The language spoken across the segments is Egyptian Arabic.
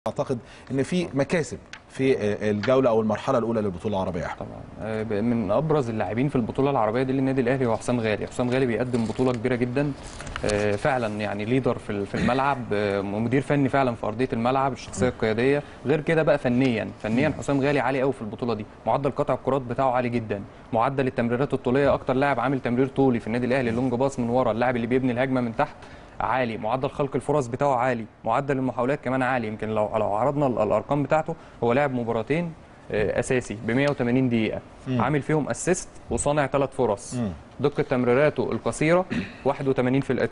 اعتقد ان في مكاسب في الجوله او المرحله الاولى للبطوله العربيه طبعا آه، ب- من ابرز اللاعبين في البطوله العربيه دي للنادي الاهلي هو حسام غالي حسام غالي بيقدم بطوله كبيره جدا آه، فعلا يعني ليدر في ال- في الملعب آه، مدير فني فعلا في ارضيه الملعب الشخصيه القياديه غير كده بقى فنيا فنيا حسام غالي عالي قوي في البطوله دي معدل قطع الكرات بتاعه عالي جدا معدل التمريرات الطوليه اكتر لاعب عامل تمرير طولي في النادي الاهلي لونج باص من ورا اللاعب اللي بيبني الهجمه من تحت عالي معدل خلق الفرص بتاعه عالي معدل المحاولات كمان عالي يمكن لو لو عرضنا ال- الارقام بتاعته هو لعب مباراتين آه، اساسي ب 180 دقيقه عامل فيهم اسيست وصانع ثلاث فرص مم. دقه تمريراته القصيره 81 في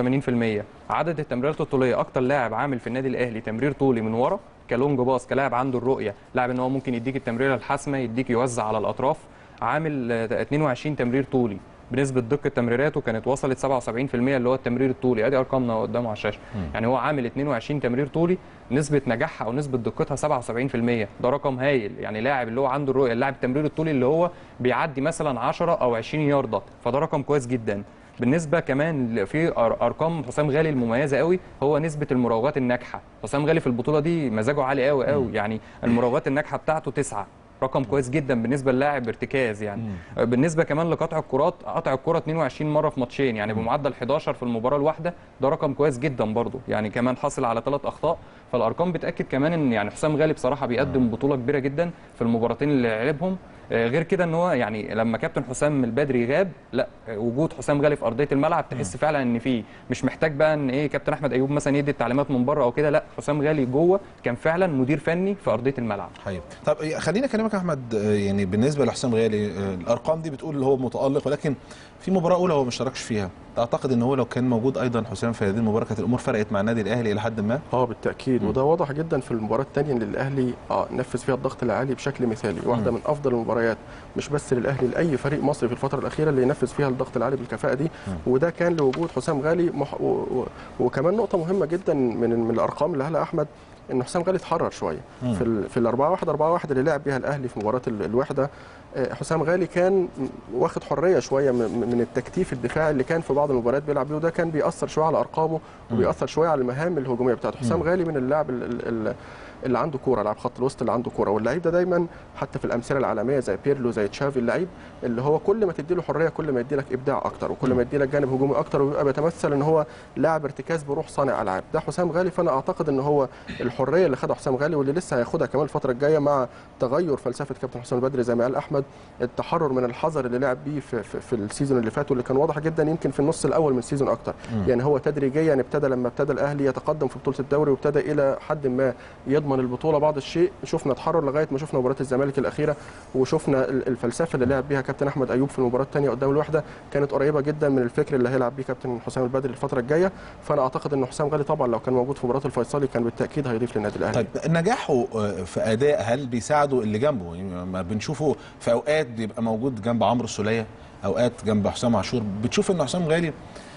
88% عدد التمريرات الطوليه اكتر لاعب عامل في النادي الاهلي تمرير طولي من ورا كلونج باص كلاعب عنده الرؤيه لاعب ان هو ممكن يديك التمريره الحاسمه يديك يوزع على الاطراف عامل آه، 22 تمرير طولي بنسبه دقه تمريراته كانت وصلت 77% اللي هو التمرير الطولي ادي ارقامنا قدامه على الشاشه يعني هو عامل 22 تمرير طولي نسبه نجاحها او نسبه دقتها 77% ده رقم هايل يعني لاعب اللي هو عنده الرؤيه اللاعب التمرير الطولي اللي هو بيعدي مثلا 10 او 20 يارده فده رقم كويس جدا بالنسبه كمان ل- في أر- ارقام حسام غالي المميزه قوي هو نسبه المراوغات الناجحه حسام غالي في البطوله دي مزاجه عالي قوي قوي يعني المراوغات الناجحه بتاعته تسعة رقم كويس جدا بالنسبه للاعب ارتكاز يعني بالنسبه كمان لقطع الكرات قطع الكره 22 مره في ماتشين يعني بمعدل 11 في المباراه الواحده ده رقم كويس جدا برضه يعني كمان حاصل على ثلاث اخطاء فالارقام بتاكد كمان ان يعني حسام غالي بصراحه بيقدم بطوله كبيره جدا في المباراتين اللي لعبهم آه، غير كده ان هو يعني لما كابتن حسام البدري غاب لا آه، وجود حسام غالي في ارضيه الملعب تحس فعلا ان فيه مش محتاج بقى ان ايه كابتن احمد ايوب مثلا يدي التعليمات من بره او كده لا حسام غالي جوه كان فعلا مدير فني في ارضيه الملعب حقيقي طب خليني اكلمك يا احمد آه، يعني بالنسبه لحسام غالي آه، الارقام دي بتقول هو متالق ولكن في مباراه اولى هو ما اشتركش فيها اعتقد ان هو لو كان موجود ايضا حسام في هذه المباراه كانت الامور فرقت مع النادي الاهلي الى حد ما اه بالتاكيد وده واضح جدا في المباراه الثانيه اللي الاهلي اه نفذ فيها الضغط العالي بشكل مثالي واحده من افضل المباريات مش بس للاهلي لاي فريق مصري في الفتره الاخيره اللي ينفذ فيها الضغط العالي بالكفاءه دي وده كان لوجود حسام غالي مح... و... و... وكمان نقطه مهمه جدا من من الارقام اللي قالها احمد ان حسام غالي اتحرر شويه في ال... في ال 4 1 4 1 اللي لعب بيها الاهلي في مباراه ال- الوحده آه، حسام غالي كان واخد حريه شويه من من التكتيف الدفاعي اللي كان في بعض المباريات بيلعب بيه وده كان بيأثر شويه على ارقامه وبيأثر شويه على المهام الهجوميه بتاعته حسام غالي من اللاعب ال- ال- ال- اللي عنده كوره لاعب خط الوسط اللي عنده كوره واللعيب ده دايما حتى في الامثله العالميه زي بيرلو زي تشافي اللعيب اللي هو كل ما تدي له حريه كل ما يدي لك ابداع اكتر وكل ما يدي لك جانب هجومي اكتر ويبقى بيتمثل ان هو لاعب ارتكاز بروح صانع العاب ده حسام غالي فانا اعتقد ان هو الحريه اللي خدها حسام غالي واللي لسه هياخدها كمان الفتره الجايه مع تغير فلسفه كابتن حسام البدري زي ما قال احمد التحرر من الحذر اللي لعب بيه في, في, في السيزون اللي فات واللي كان واضح جدا يمكن في النص الاول من السيزون اكتر يعني هو تدريجيا ابتدى لما ابتدى الاهلي يتقدم في بطوله الدوري وابتدى الى حد ما يضمن البطوله بعض الشيء شفنا تحرر لغايه ما شفنا مباراه الزمالك الاخيره وشفنا ال- الفلسفه اللي لعب بيها كابتن احمد ايوب في المباراه الثانيه قدام الوحده كانت قريبه جدا من الفكر اللي هيلعب بيه كابتن حسام البدري الفتره الجايه فانا اعتقد ان حسام غالي طبعا لو كان موجود في مباراه الفيصلي كان بالتاكيد هيضيف للنادي الاهلي طيب نجاحه آه، في اداء هل بيساعده اللي جنبه يعني ما بنشوفه في اوقات بيبقى موجود جنب عمرو السوليه اوقات جنب حسام عاشور بتشوف ان حسام غالي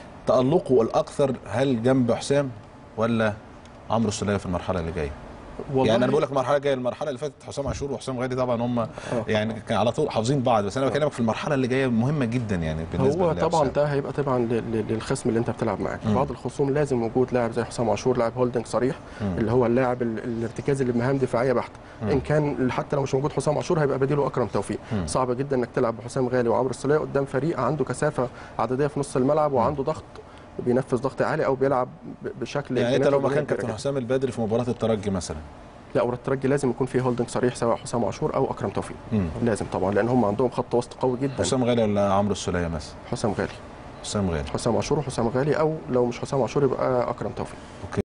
تالقه الاكثر هل جنب حسام ولا عمرو السوليه في المرحله اللي جايه والله يعني انا بقول لك المرحله الجايه المرحله اللي فاتت حسام عاشور وحسام غالي طبعا هم يعني كان على طول حافظين بعض بس انا بكلمك في المرحله اللي جايه مهمه جدا يعني بالنسبه هو لحسام. طبعا ده هيبقى طبعا ل- ل- للخصم اللي انت بتلعب معاه مم. بعض الخصوم لازم وجود لاعب زي حسام عاشور لاعب هولدنج صريح مم. اللي هو اللاعب ال- الارتكاز اللي بمهام دفاعيه بحته ان كان حتى لو مش موجود حسام عاشور هيبقى بديله اكرم توفيق مم. صعب جدا انك تلعب بحسام غالي وعمرو السوليه قدام فريق عنده كثافه عدديه في نص الملعب وعنده ضغط بينفذ ضغط عالي او بيلعب ب- بشكل يعني انت لو هجومي مكان كبير كابتن جداً. حسام البدري في مباراه الترجي مثلا لا ورا الترجي لازم يكون فيه هولدنج صريح سواء حسام عاشور او اكرم توفيق مم. لازم طبعا لان هم عندهم خط وسط قوي جدا حسام غالي ولا عمرو السوليه مثلا حسام غالي حسام غالي حسام عاشور وحسام غالي او لو مش حسام عاشور يبقى اكرم توفيق